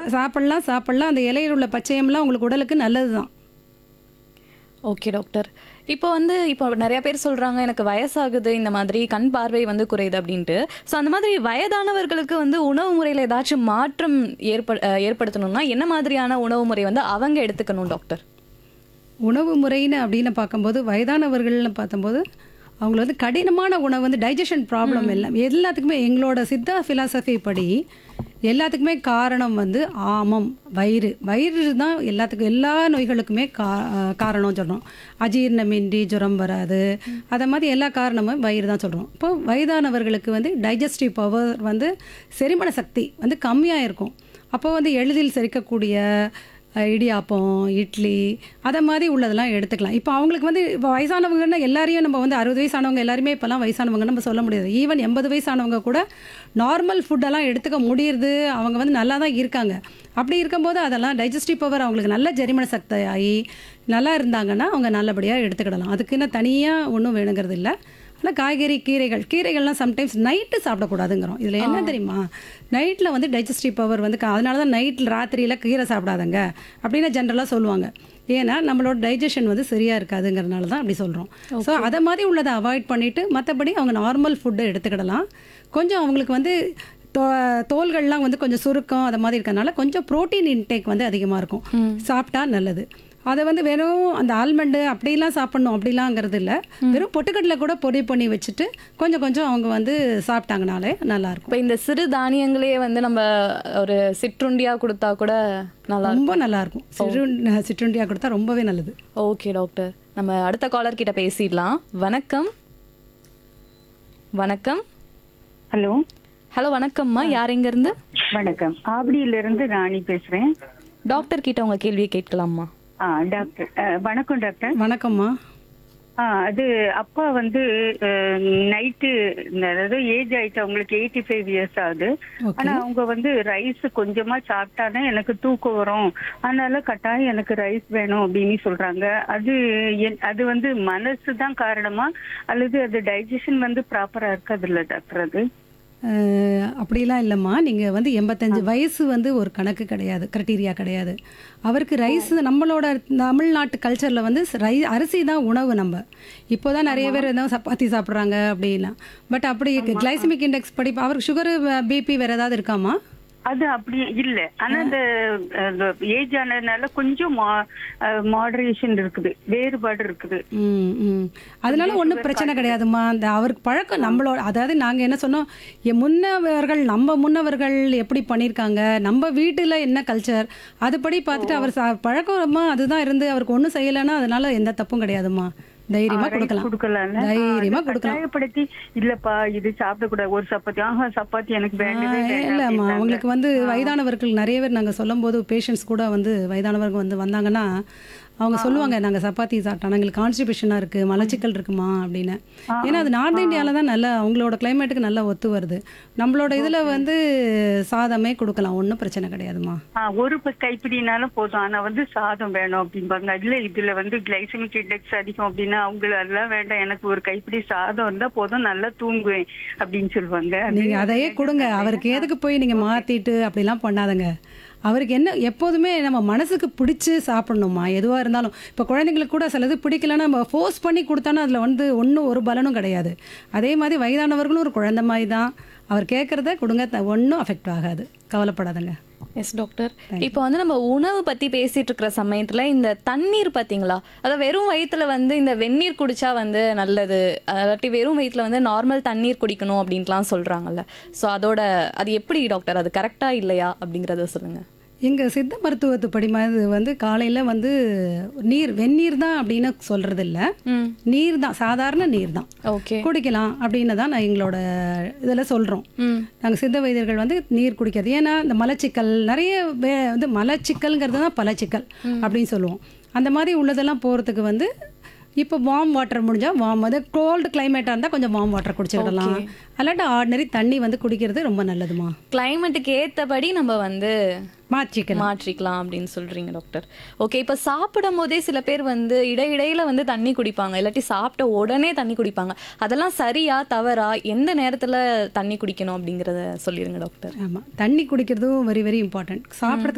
சாப்பிடலாம் சாப்பிடலாம் அந்த இலையில் உள்ள பச்சையம்லாம் உங்களுக்கு உடலுக்கு நல்லது தான் ஓகே டாக்டர் இப்போ வந்து இப்போ நிறைய பேர் சொல்றாங்க எனக்கு வயசாகுது இந்த மாதிரி கண் பார்வை வந்து குறையுது அப்படின்ட்டு ஸோ அந்த மாதிரி வயதானவர்களுக்கு வந்து உணவு முறையில் ஏதாச்சும் மாற்றம் ஏற்ப அஹ் ஏற்படுத்தணும்னா என்ன மாதிரியான உணவு முறை வந்து அவங்க எடுத்துக்கணும் டாக்டர் உணவு முறைன்னு அப்படின்னு பார்க்கும்போது வயதானவர்கள்னு பார்த்தம்போது அவங்கள வந்து கடினமான உணவு வந்து டைஜஷன் ப்ராப்ளம் எல்லாம் எல்லாத்துக்குமே எங்களோட சித்தா ஃபிலாசபி படி எல்லாத்துக்குமே காரணம் வந்து ஆமம் வயிறு வயிறு தான் எல்லாத்துக்கும் எல்லா நோய்களுக்குமே கா காரணம் சொல்கிறோம் அஜீரணமின்றி ஜுரம் வராது அதை மாதிரி எல்லா காரணமும் வயிறு தான் சொல்கிறோம் இப்போ வயதானவர்களுக்கு வந்து டைஜஸ்டிவ் பவர் வந்து செரிமான சக்தி வந்து கம்மியாக இருக்கும் அப்போ வந்து எளிதில் செரிக்கக்கூடிய அஹ் இடியாப்பம் இட்லி அதை மாதிரி உள்ளதெல்லாம் எடுத்துக்கலாம் இப்போ அவங்களுக்கு வந்து இப்போ வயசானவங்கன்னா எல்லாரையும் நம்ம வந்து அறுபது வயசானவங்க எல்லாருமே இப்போல்லாம் வயசானவங்க நம்ம சொல்ல முடியாது ஈவன் எண்பது வயசானவங்க கூட நார்மல் ஃபுட்டெல்லாம் எடுத்துக்க முடியுது அவங்க வந்து நல்லா தான் இருக்காங்க அப்படி இருக்கும்போது அதெல்லாம் டைஜஸ்டிவ் பவர் அவங்களுக்கு நல்ல ஜெரிமன சக்தி ஆகி நல்லா இருந்தாங்கன்னா அவங்க நல்லபடியாக எடுத்துக்கிடலாம் அதுக்குன்னு தனியாக ஒன்றும் வேணுங்கிறது இல்லை ஆனால் காய்கறி கீரைகள் கீரைகள்லாம் சம்டைம்ஸ் நைட்டு சாப்பிடக்கூடாதுங்கிறோம் இதில் என்ன தெரியுமா நைட்டில் வந்து டைஜஸ்டிவ் பவர் வந்து க- அதனால தான் நைட்டில் ராத்திரியில் கீரை சாப்பிடாதங்க அப்படின்னு ஜென்ரலாக சொல்லுவாங்க ஏன்னா நம்மளோட டைஜஷன் வந்து சரியாக இருக்காதுங்கிறனால தான் அப்படி சொல்கிறோம் ஸோ அதை மாதிரி உள்ளதை அவாய்ட் பண்ணிவிட்டு மற்றபடி அவங்க நார்மல் ஃபுட்டை எடுத்துக்கிடலாம் கொஞ்சம் அவங்களுக்கு வந்து தோ தோல்கள்லாம் வந்து கொஞ்சம் சுருக்கம் அதை மாதிரி இருக்கறனால கொஞ்சம் ப்ரோட்டீன் இன்டேக் வந்து அதிகமாக இருக்கும் சாப்பிட்டா நல்லது அதை வந்து வெறும் அந்த ஆல்மண்டு அப்படிலாம் சாப்பிடணும் அப்படிலாங்கிறது இல்லை வெறும் பொட்டுக்கடலை கூட பொடி பண்ணி வச்சுட்டு கொஞ்சம் கொஞ்சம் அவங்க வந்து சாப்பிட்டாங்கனாலே நல்லாயிருக்கும் இப்போ இந்த சிறு தானியங்களே வந்து நம்ம ஒரு சிற்றுண்டியா கொடுத்தா கூட நல்லா ரொம்ப நல்லாயிருக்கும் சிறு சிற்றுண்டியாக கொடுத்தா ரொம்பவே நல்லது ஓகே டாக்டர் நம்ம அடுத்த காலர் கிட்ட பேசிடலாம் வணக்கம் வணக்கம் ஹலோ ஹலோ வணக்கம்மா யார் எங்க இருந்து வணக்கம் ஆவடியில இருந்து ராணி பேசுறேன் டாக்டர் கிட்ட உங்க கேள்வியை கேட்கலாமா ஆ டாக்டர் அஹ், வணக்கம் டாக்டர் வணக்கம்மா ஆ அது அப்பா வந்து நைட்டு அதாவது ஏஜ் ஆயிட்டு அவங்களுக்கு எயிட்டி ஃபைவ் இயர்ஸ் ஆகுது Okay. ஆனா அவங்க வந்து ரைஸ் கொஞ்சமா சாப்பிட்டாதான் எனக்கு தூக்கம் வரும் அதனால கட்டாயம் எனக்கு ரைஸ் வேணும் அப்படின்னு சொல்றாங்க அது என்- அது வந்து மனசு தான் காரணமா அல்லது அது டைஜஷன் வந்து ப்ராப்பரா இருக்காது இல்ல டாக்டர் அது அஹ், அப்படிலாம் இல்லைம்மா நீங்கள் வந்து எண்பத்தஞ்சு வயசு வந்து ஒரு கணக்கு கிடையாது கிரைட்டீரியா கிடையாது அவருக்கு ரைஸ் நம்மளோட தமிழ்நாட்டு கல்ச்சரில் வந்து ரை அரிசி தான் உணவு நம்ம இப்போ தான் நிறைய பேர் என்ன சப்பாத்தி சாப்பிட்றாங்க அப்படின்னா பட் அப்படி கிளைசமிக் இண்டெக்ஸ் படி அவருக்கு சுகரு பிபி வேறு ஏதாவது இருக்காமா அது அப்படி இல்ல ஆனா இந்த ஏஜ் ஆனதுனால கொஞ்சம் மாடரேஷன் இருக்குது வேறுபாடு இருக்குது ம் ம் அதனால ஒன்றும் பிரச்சனை கிடையாதும்மா அந்த அவருக்கு பழக்கம் நம்மளோட அதாவது நாங்கள் என்ன சொன்னோம் என் முன்னவர்கள் நம்ம முன்னவர்கள் எப்படி பண்ணியிருக்காங்க நம்ம வீட்டில் என்ன கல்ச்சர் அதுபடி பார்த்துட்டு அவர் சா- பழக்கமா அதுதான் இருந்து அவருக்கு ஒன்றும் செய்யலைன்னா அதனால எந்த தப்பும் கிடையாதும்மா தைரியமாக கொடுக்கலாம் கொடுக்கலாம்ல தைரியமா ஆ, கொடுக்கலாம் கட்டாயப்படுத்தி இல்லப்பா இது சாப்பிடக்கூடாது ஒரு சப்பாத்தி ஆஹா சப்பாத்தி எனக்கு வேண்டவே வேண்டாம் இல்லைம்மா அப்படின்னாங்க. அவங்களுக்கு வந்து வயதானவர்கள் நிறைய பேர் நாங்கள் சொல்லும்போது பேஷண்ட்ஸ் கூட வந்து வயதானவர்கள் வந்து வந்தாங்கன்னா அவங்க சொல்லுவாங்க நாங்கள் சப்பாத்தி சாப்பிட்டோம் எங்களுக்கு கான்ஸ்டிபேஷனாக இருக்குது மலச்சிக்கல் இருக்குமா அப்படின்னு ஏன்னா அது நார்த் இந்தியாவில் தான் நல்லா அவங்களோட கிளைமேட்டுக்கு நல்லா ஒத்து வருது நம்மளோட இதில் வந்து சாதமே கொடுக்கலாம் ஒன்றும் பிரச்சனை கிடையாதுமா ஆ, ஒரு ப- கைப்பிடினாலும் போதும் ஆனா வந்து சாதம் வேணும் அப்படிம்பாங்க இல்ல இதுல வந்து கிளைசமிக் இண்டெக்ஸ் அதிகம் அப்படின்னா அவங்க அதெல்லாம் வேண்டாம் எனக்கு ஒரு கைப்பிடி சாதம் இருந்தா போதும் நல்லா தூங்குவேன் அப்படின்னு சொல்லுவாங்க அது- நீங்கள் அதையே கொடுங்க அவருக்கு எதுக்கு போய் நீங்கள் மாற்றிட்டு அப்படிலாம் பண்ணாதங்க அவருக்கு என்ன எப்போதுமே நம்ம மனசுக்கு பிடிச்சி சாப்பிடணுமா எதுவாக இருந்தாலும் இப்போ குழந்தைங்களுக்கு கூட சிலது பிடிக்கலன்னா நம்ம ஃபோர்ஸ் பண்ணி கொடுத்தோன்னா அதில் வந்து ஒன்றும் ஒரு பலனும் கிடையாது அதே மாதிரி வயதானவர்களும் ஒரு குழந்தை மாதிரி தான் அவர் கேட்குறத கொடுங்க ஒன்றும் அஃபெக்ட் ஆகாது கவலைப்படாதங்க எஸ் டாக்டர் இப்போ வந்து நம்ம உணவு பத்தி பேசிட்டு இருக்கிற சமயத்துல இந்த தண்ணீர் பாத்தீங்களா அதாவது வெறும் வயித்துல வந்து இந்த வெந்நீர் குடிச்சா வந்து நல்லது அதாட்டி வெறும் வயித்துல வந்து நார்மல் தண்ணீர் குடிக்கணும் அப்படின்ட்டுலாம் சொல்றாங்கல்ல ஸோ அதோட அது எப்படி டாக்டர் அது கரெக்டா இல்லையா அப்படிங்கறத சொல்லுங்க எங்கள் சித்த மருத்துவத்து படிமா இது வந்து காலையில் வந்து நீர் வெந்நீர் தான் அப்படின்னு சொல்கிறது இல்லை ம் நீர் தான் சாதாரண நீர் தான் ஓகே குடிக்கலாம் அப்படின்னு தான் நான் எங்களோட இதில் சொல்கிறோம் ம் நாங்கள் சித்த வைத்தியர்கள் வந்து நீர் குடிக்கிறது ஏன்னா இந்த மலச்சிக்கல் நிறைய வே வந்து மலச்சிக்கல்ங்கிறது தான் பலச்சிக்கல் அப்படின்னு சொல்லுவோம் அந்த மாதிரி உள்ளதெல்லாம் போகிறதுக்கு வந்து இப்போ வார்ம் வாட்டர் முடிஞ்சால் வார்ம் அது கோல்டு கிளைமேட்டாக இருந்தால் கொஞ்சம் வார்ம் வாட்டர் குடிச்சிடலாம் அல்லாட்டி ஆர்டினரி தண்ணி வந்து குடிக்கிறது ரொம்ப நல்லதுமா கிளைமேட்டுக்கு ஏத்தபடி நம்ம வந்து மாற்றிக்கலாம் மாற்றிக்கலாம் அப்படின்னு சொல்றீங்க டாக்டர் ஓகே இப்போ சாப்பிடும் போதே சில பேர் வந்து இடையிடையில வந்து தண்ணி குடிப்பாங்க இல்லாட்டி சாப்பிட்ட உடனே தண்ணி குடிப்பாங்க அதெல்லாம் சரியா தவறா எந்த நேரத்துல தண்ணி குடிக்கணும் அப்படிங்கறத சொல்லிருங்க டாக்டர் ஆமாம் தண்ணி குடிக்கிறதும் வெரி வெரி இம்பார்ட்டன்ட் சாப்பிட்றதுக்கு